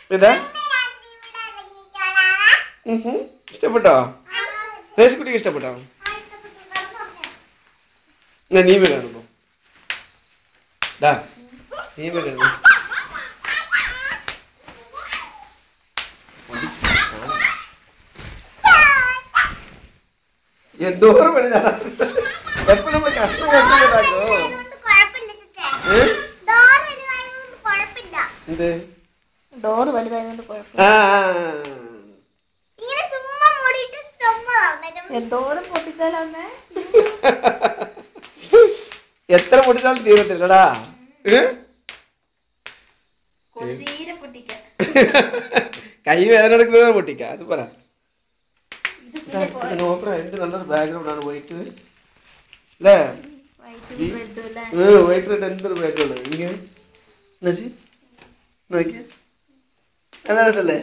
ഇതാ ഉം ഹും. ഇഷ്ടപ്പെട്ടോ റേസ്കുട്ടിക്ക് ഇഷ്ടപ്പെട്ടോ എന്നാ നീ പോയി കാണുമ്പോ ഡാ നീ പോയി കാണുമ്പോ എന്തോരം പണി നട എപ്പോഴും നമ്മൾ കഷ്ടം കഷ്ടപ്പെട്ടാക്കോ ഏ? എന്ത് ഡോറ് വലുതായതുകൊണ്ട് കുഴപ്പമില്ല ആ ആ, ഇങ്ങനെ ചുമ്മാ മൂടിയിട്ട് ചുമ്മാ തുറന്നിട്ട് എന്തോരം പൊട്ടിച്ചാലേ എത്ര പൊട്ടിച്ചാലും തീരത്തില്ലടാ ഏ? തീരെ പൊട്ടിക്ക കൈ വേദന എടുക്കുന്നത് പൊട്ടിക്ക അത് പറ ഇത് ഇതാ, ഇത് നോക്കണ എന്ത് നല്ലൊരു ബാക്ക്ഗ്രൗണ്ട് ആണ് വൈറ്റ് അല്ലേ വൈറ്റ് ബ്രെഡ് അല്ലേ വൈറ്റ് റെഡ് എന്തൊരു ബാക്ക്ഗ്രൗണ്ട് ഇങ്ങനെ എന്നുവെച്ച് നോക്കിയ എന്താ രസല്ലേ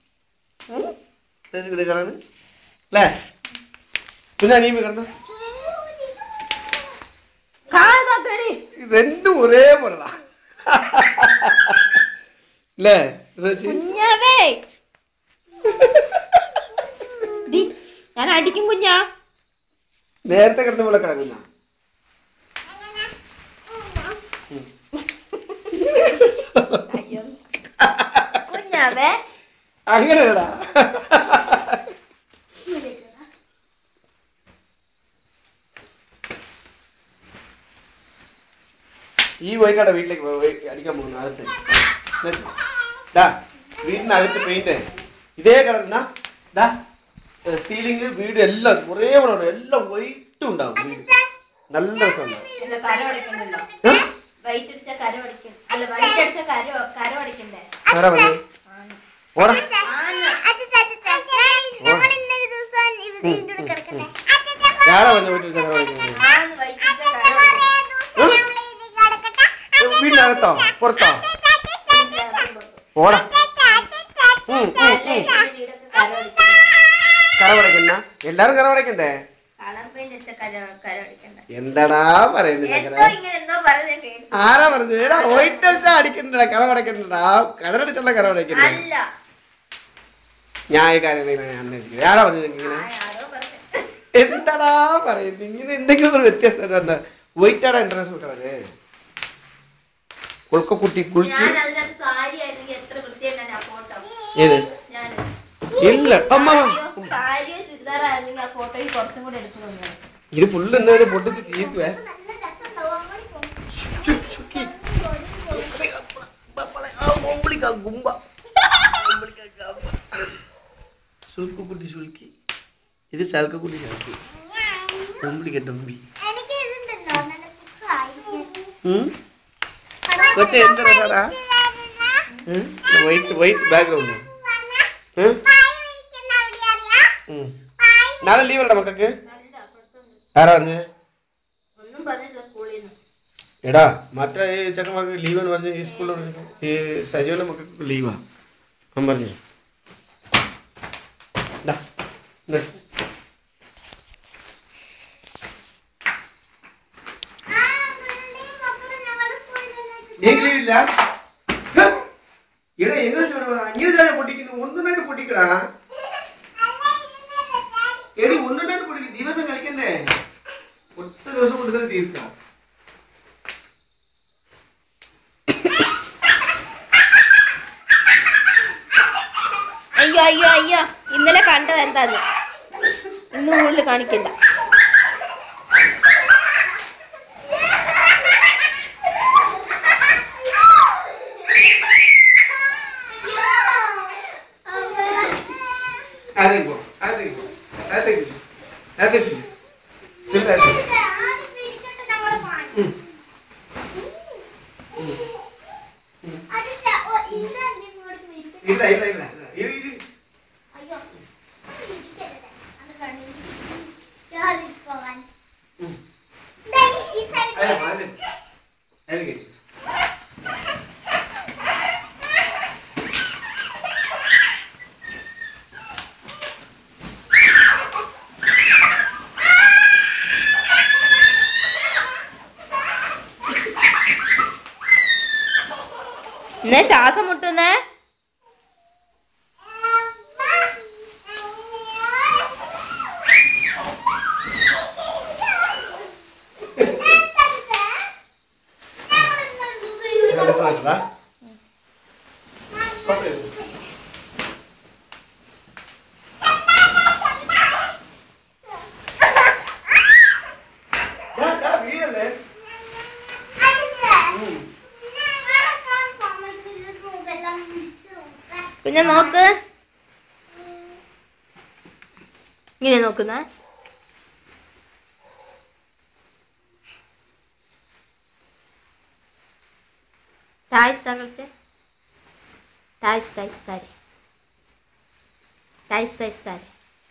കൂടെ കാണാൻ അല്ലേ പിന്നെ അനിയമ്മ കിടന്ന കാണാത്തടി രണ്ടും ഒരേപോലെടാ അല്ലേ എന്നുവെച്ച് കുഞ്ഞാവേ ഡി, ഞാൻ അടിക്കും കുഞ്ഞാ നേരത്തെ കിടന്ന പോലെ കിടക്കുന്ന അയ്യോ കുഞ്ഞാവേ അങ്ങനെയാടാ ഈ പോയിട്ടാണ് വീട്ടിലേക്ക് പോ- പോയി അടിക്കാൻ പോകുന്നത് അകത്ത് എന്നുവെച്ച്, ഡാ വീടിനകത്ത് പെയിന്റ് ഇതേ കളർ എന്നാ ഡാ സീലിംഗ് വീട് എല്ലാം കുറേ പടം എല്ലാം വൈറ്റും ഉണ്ടാവും വീട് നല്ല രസമുണ്ടാവും അല്ല കര അടിക്കണ്ടല്ലോ ഏ? വൈറ്റ് അടിച്ച കര അടിക്കും അല്ല വൈറ്റ് അടിച്ച കര കര അടിക്കണ്ടേ ആരാ പറഞ്ഞത് ഓടാ ആന്ന്. ഞങ്ങൾ ഇന്നൊരു ദിവസം ഇവിടെ ഇതിന്റെ ഉള്ളിൽ കിടക്കണ്ടേ ആരാ പറഞ്ഞു വീട്ടിൽ ചക്കര വയ്ക്കുന്നത് ആന്ന് വൈറ്റ് അടിച്ച കര അടിക്കും. വീടിനകത്തോ പുറത്തോ ഓടാ ഉം, ഉം, ഉം. വീടൊക്കെ കര അടിക്കും കറ പടയ്ക്കണ്ട എല്ലാരും കറ പടയ്ക്കണ്ടേ കളർ പെയിന്റ് അടിച്ച കര കര അടിക്കണ്ടേ എന്താടാ പറയുന്നത് എന്തോ ചക്കര ഇങ്ങനെ എന്തോ പറഞ്ഞ കേട്ടു ആരാ പറഞ്ഞത് എടാ വൈറ്റ് അടിച്ചാ അടിക്കണ്ടടാ കറ പടയ്ക്കണ്ടടാ കടലടിച്ചുള്ള കറ പടയ്ക്കണ്ടേ അല്ല ഞാൻ ഈ കാര്യം എന്തെങ്കിലും ഞാൻ അന്വേഷിക്കുന്നത് ആരാ പറഞ്ഞത് ഇങ്ങനെ ആ, ആരോ പറഞ്ഞു എന്താടാ പറയുന്നത് ഇങ്ങനെ എന്തെങ്കിലും ഒരു വ്യത്യസ്തത വൈറ്റ് ആടാ ഇന്റർനാഷണൽ കളറ് കുൾക്കക്കുട്ടി കുളിക്ക് ഞാൻ അതിനകത്ത് സാരി ആയിരുന്നെങ്കിൽ എത്ര വൃത്തിയായിട്ടാണ് ആ ഫോട്ടോ ഏത് ഞാൻ ഇല്ല അമ്മ സാരിയോ ചുരിദാറായിരുന്നെങ്കിൽ ആ ഫോട്ടോയിൽ കുറച്ചും കൂടെ എടുക്കണമെന്ന് ഇത് ഫുള്ള് എന്തായാലും പൊട്ടിച്ച് തീർക്കുവേ നല്ല രസമുണ്ടാവും അങ്ങോട്ട് പോ. ചുക്കി, ചുക്കി. സുൽക്കുട്ടി സുൽക്കി ഇത് ശൽക്കുട്ടി ശൽക്കി ഒമ്പിളിക്ക ഡമ്പി എനിക്ക് ഇതുണ്ടല്ലോ നല്ല സുഖമായി ഉം? കൊച്ചെ എന്ത് രസാടാ വൈറ്റ് വൈറ്റ് ബാക്ക്ഗ്രൗണ്ട് നാളെ ലീവ് അല്ല മക്കൾക്ക് നല്ല അപ്പുറത്തൊന്നും ആരാ പറഞ്ഞേ ഒന്നും പറഞ്ഞില്ല സ്കൂളിൽ നിന്ന് എടാ മറ്റേ ഈ ചെക്കന്മാർക്ക് ലീവ് എന്ന് പറഞ്ഞ ഈ സ്കൂളിൽ പറഞ്ഞു ഈ സജീവന്റെ മക്കൾക്ക് ലീവാ അവൻ പറഞ്ഞു ദാ, ഇങ്ങ്. നീക്ക് leave ഇല്ല? ഹ്! എടാ എങ്ങനെ சொல்றா ഇങ്ങനെ തന്നെ പൊട്ടിക്കുന്നു ഒന്നുമേട്ട് പൊട്ടിക്കടാ എടി ഒന്നുമേട്ട് പൊട്ടിക്കും ദിവസം കളിക്കണ്ടേ ഒറ്റ ദിവസം കൊണ്ട് തന്നെ തീർക്കാം അയ്യോ അയ്യോ അയ്യോ ഇന്നലെ കണ്ടത് എന്താ അത് ഇന്ന് കൂടുതൽ കാണിക്കില്ല അതെങ്കോ അതെങ്കോ അതെങ്കോ അതെങ്കോ ശരി അതെ ഇല്ല ഇല്ല ഇല്ല ഇരി ഇരി അതെ അതെ അതെ എന്നാ ശ്വാസം മുട്ടുന്നേ മാറ്റടാ സ്റ്റോപ്പ് ചെയ്തു ഡാ, ഡാ, വീഴല്ലേ? ഉം. പിന്നെ നോക്ക് ഇങ്ങനെ നോക്കുന്ന തായ്സ് തകർത്തെ തായ്സ് തായ്സ് താരെ തായ്സ് തായ്സ് താരെ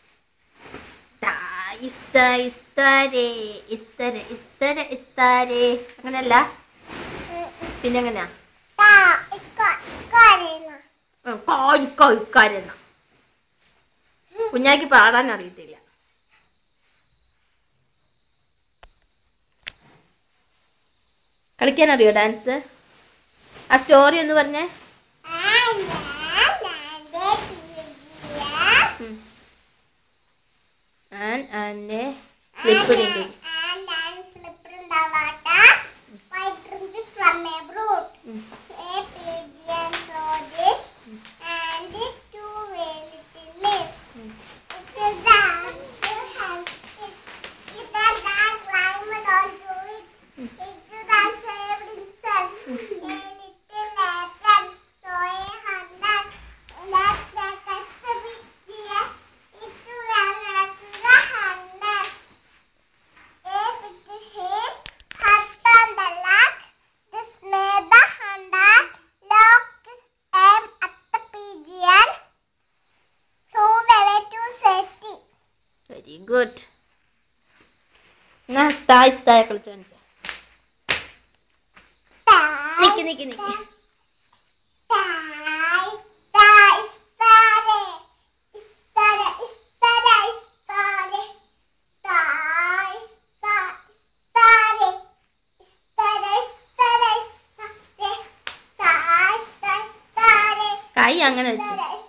തായ്സ് തായ്സ് താരെ ഇസ്തര ഇസ്തര ഇസ്താരെ അങ്ങനല്ല പിന്നെ എങ്ങനെയാ കോഴിക്കോഴിക്കാരെന്ന കുഞ്ഞാക്ക് പാടാൻ അറിയത്തില്ല കളിക്കാൻ അറിയോ ഡാൻസ് ആ സ്റ്റോറി ഒന്ന് പറഞ്ഞേ ആൻ ആൻ്റെ സ്ലിപ്പ് നീട്ടി From abroad. ഉം. A pigeon saw this and it too well it lived. ഉം. It is down to help it. It has that climbed onto it. It too that saved himself. A little later saw a hundred. That second the big deer. It too ran after the hundred. A bit to him, hut on the luck. This made the hundred. Lock his aim at the pigeon. Flew away to safety. Very good എന്നാ തായ്സ് തായ കളിച്ചു കാണിച്ചേ നിക്ക് നിക്ക് നിക്ക് കൈ അങ്ങനെ വെച്ച്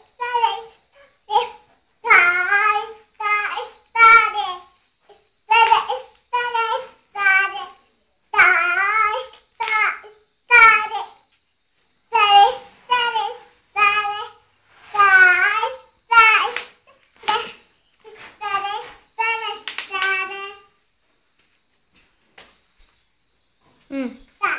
ഉം.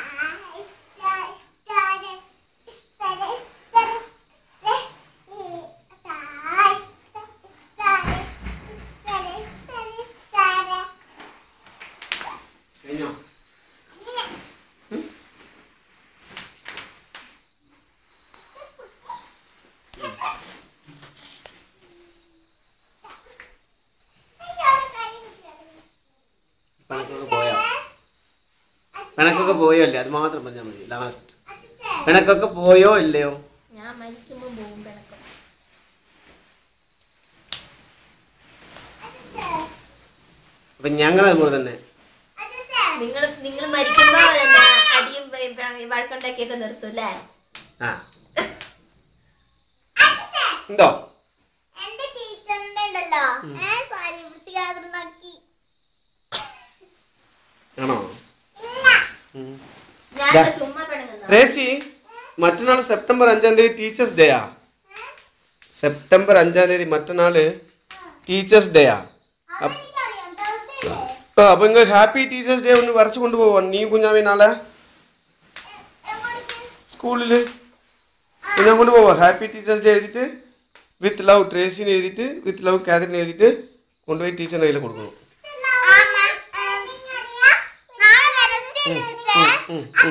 കഴിഞ്ഞോ പിണക്കൊക്കെ പോയോ പിണക്കൊക്കെ പോയോ അല്ലേ അത് മാത്രം പറഞ്ഞാൽ മതി ലാസ്റ്റ് പിണക്കൊക്കെ പോയോ ഇല്ലയോ ഞാൻ മരിക്കുമ്പോ പോകും പിണക്കം അപ്പൊ ഞങ്ങൾ അതുപോലെ തന്നെ നിങ്ങൾ നിങ്ങൾ മരിക്കുമ്പോ എന്നാ അടിയും വ- വ- വഴക്കുണ്ടാക്കിയൊക്കെ നിർത്തും അല്ലേ ആ എന്തോ എന്റെ ടീച്ചറിന്റെ ഉണ്ടല്ലോ ഏ സാരി വൃത്തികാതൃമാക്കി ആണോ ഇല്ല ഉം. ഞാൻ ദാ. ചുമ്മാ പിണങ്ങുന്ന റേസി മറ്റന്നാൾ സെപ്റ്റംബർ അഞ്ചാം തീയതി ടീച്ചേഴ്സ് ഡേയാ സെപ്റ്റംബർ അഞ്ചാം തീയതി മറ്റന്നാള് ടീച്ചേഴ്സ് ഡേയാ അതെനിക്കറിയാം തേഴ്സ്ഡേ ആ അപ്പൊ നിങ്ങൾ ഹാപ്പി ടീച്ചേഴ്സ് ഡേ ഒന്ന് വരച്ചു കൊണ്ടുപോവാ നീ കുഞ്ഞാമി നാളെ എങ്ങോട്ട് സ്കൂളില് ഞാൻ കൊണ്ടുപോവാ ഹാപ്പി ടീച്ചേഴ്സ് ഡേ എഴുതിയിട്ട് വിത്ത് ലവ് ട്രേസിന് എഴുതിയിട്ട് വിത്ത് ലവ് കാതറിന് എഴുതിയിട്ട് കൊണ്ടുപോയി ടീച്ചറിന്റെ കയ്യിൽ കൊടുക്കണം ഉം, ഉം.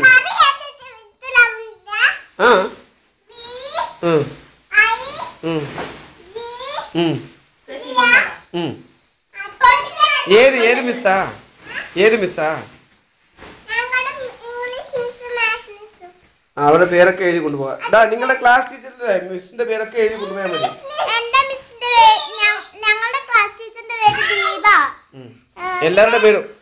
ആ ഉം, ഉം, ഉം, ഉം. ഏത് ഏത് മിസ്സാ ഏത് മിസ്സാ ആ, അവരുടെ പേരൊക്കെ എഴുതി കൊണ്ടുപോവാ ഡാ നിങ്ങളുടെ ക്ലാസ് ടീച്ചറിന്റെ മിസ്സിന്റെ പേരൊക്കെ എഴുതി കൊണ്ടുപോയാൽ മതി എന്റെ മിസ്സിന്റെ പേര് ഞങ്ങളുടെ ക്ലാസ് ടീച്ചറിന്റെ പേര് ദീപ ഉം. എല്ലാവരുടെ പേരും